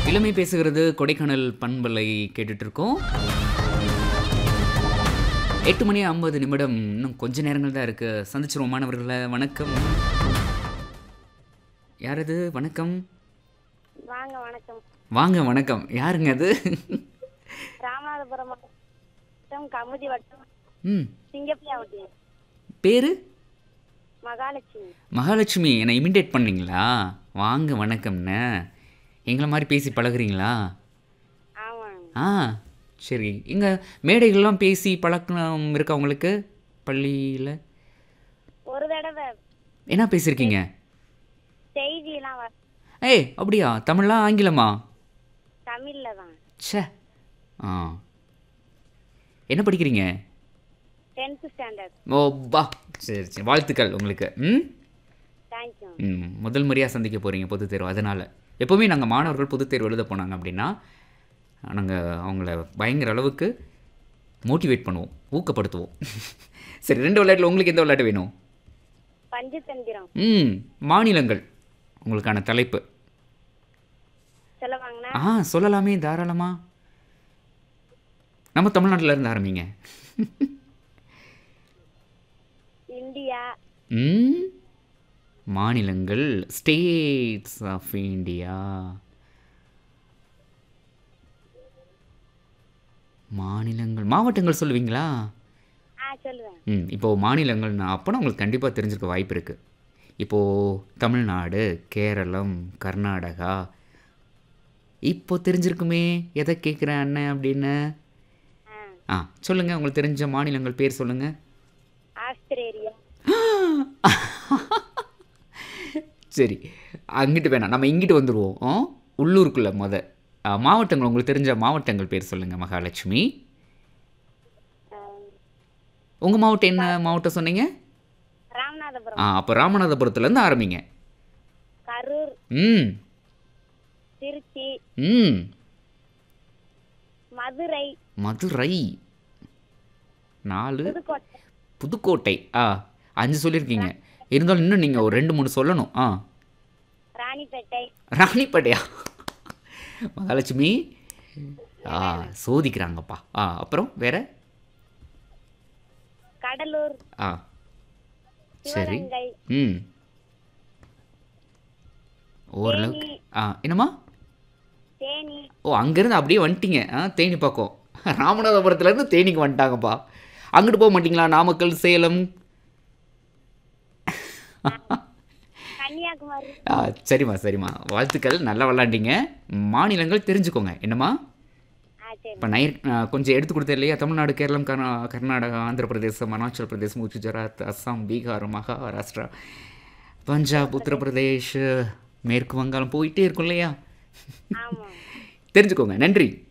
இளமை பேசுகிறது கொடைக்கானல் பண்பலை கேட்டுட்டு இருக்கோம் எட்டு மணி ஐம்பது நிமிடம் இன்னும் கொஞ்ச நேரங்கள் தான் இருக்கு சந்திச்சிருவோம் மாணவர்களை வணக்கம் யார் அது வணக்கம் வாங்க வணக்கம் வாங்க வணக்கம் யாருங்க அது ராமநாதபுரம் மாவட்டம் கமுதி வட்டம் ம் சிங்கப்பியாவட்டி பேரு மகாலட்சுமி மகாலட்சுமி என்னை இமிடேட் பண்ணீங்களா வாங்க வணக்கம்ண்ணே எங்களை மாதிரி பேசி பழகுறீங்களா ஆமாங்க ஆ சரி இங்கே மேடைகள்லாம் பேசி பழக்கம் இருக்கா உங்களுக்கு பள்ளியில் ஒரு தடவை என்ன பேசியிருக்கீங்க செய்தியெல்லாம் வ ஏய் அப்படியா தமிழா ஆங்கிலமா தமிழ்ல தான் ச்சே ஆ என்ன படிக்கிறீங்க டென்த்து ஸ்டாண்டர்ட் ஓ பா சரி சரி வாழ்த்துக்கள் உங்களுக்கு ம் தேங்க்யூ ம் முதல் முறையாக சந்திக்க போகிறீங்க பொதுத் தேர்வு அதனால் எப்போவுமே நாங்கள் மாணவர்கள் பொதுத் தேர்வு எழுத போனாங்க அப்படின்னா நாங்கள் அவங்கள பயங்கர அளவுக்கு மோட்டிவேட் பண்ணுவோம் ஊக்கப்படுத்துவோம் சரி ரெண்டு விளையாட்டில் உங்களுக்கு எந்த விளையாட்டு வேணும் பஞ்சதந்திரம் ம் மாநிலங்கள் உங்களுக்கான தலைப்பு சொல்லுவாங்கண்ணா ஆ சொல்லலாமே தாராளமா நம்ம தமிழ்நாட்டில் இருந்து ஆரம்பிங்க இந்தியா ம் மாநிலங்கள் ஸ்டேட்ஸ் ஆஃப் இந்தியா மாநிலங்கள் மாவட்டங்கள் சொல்லுவீங்களா ஆ சொல்லுவேன் ம் இப்போது மாநிலங்கள்னா அப்போனா உங்களுக்கு கண்டிப்பாக தெரிஞ்சிருக்க வாய்ப்பு இருக்குது இப்போது தமிழ்நாடு கேரளம் கர்நாடகா இப்போ தெரிஞ்சிருக்குமே எதை கேட்குறேன் அண்ணன் அப்படின்னு ஆ ஆ சொல்லுங்கள் உங்களுக்கு தெரிஞ்ச மாநிலங்கள் பேர் சொல்லுங்கள் ஆஸ்திரேலியா சரி அங்கிட்டு வேணாம் நம்ம இங்கிட்டு வந்துடுவோம் ஆ? உள்ளூருக்குள்ள முத ஆ, மாவட்டங்கள் உங்களுக்கு தெரிஞ்ச மாவட்டங்கள் பேர் சொல்லுங்கள் மகாலட்சுமி உங்கள் மாவட்டம் என்ன மாவட்டம் சொன்னீங்க ராமநாதபுரம் ஆ அப்போ ராமநாதபுரத்துலேருந்து ஆரம்பிங்க கரூர் ம் திருச்சி ம் மதுரை மதுரை நாலு புதுக்கோட்டை புதுக்கோட்டை ஆ அஞ்சு சொல்லியிருக்கீங்க இருந்தாலும் இன்னும் நீங்கள் ஒரு ரெண்டு மூணு சொல்லணும் ஆ ராணிப்பேட்டை ராணிப்பேட்டையா மகாலட்சுமி ஆ சோதிக்கிறாங்கப்பா ஆ அப்புறம் வேற கடலூர் ஆ சரி சிவகங்கை ம் ஓரளவுக்கு தேனி. ஆ என்னம்மா தேனி ஓ அங்கேருந்து அப்படியே வந்துட்டீங்க ஆ தேனி பக்கம் ராமநாதபுரத்துலேருந்து தேனிக்கு வந்துட்டாங்கப்பா அங்கிட்டு போக மாட்டீங்களா நாமக்கல் சேலம் கன்னியாகுமரி ஆ சரிம்மா சரிம்மா வாழ்த்துக்கள் நல்லா விளாண்டீங்க மாநிலங்கள் தெரிஞ்சுக்கோங்க என்னம்மா ஆ சரி இப்போ நைர் கொஞ்சம் எடுத்து கொடுத்தேன் இல்லையா தமிழ்நாடு கேரளம் கர்நா கர்நாடகா ஆந்திர பிரதேசம் அருணாச்சல் பிரதேசம் குஜராத் அஸ்ஸாம் பீகார் மகாராஷ்டிரா பஞ்சாப் உத்தரப்பிரதேஷ் மேற்கு வங்காளம் போயிட்டே இருக்கும் இல்லையா ஆமாம் தெரிஞ்சுக்கோங்க நன்றி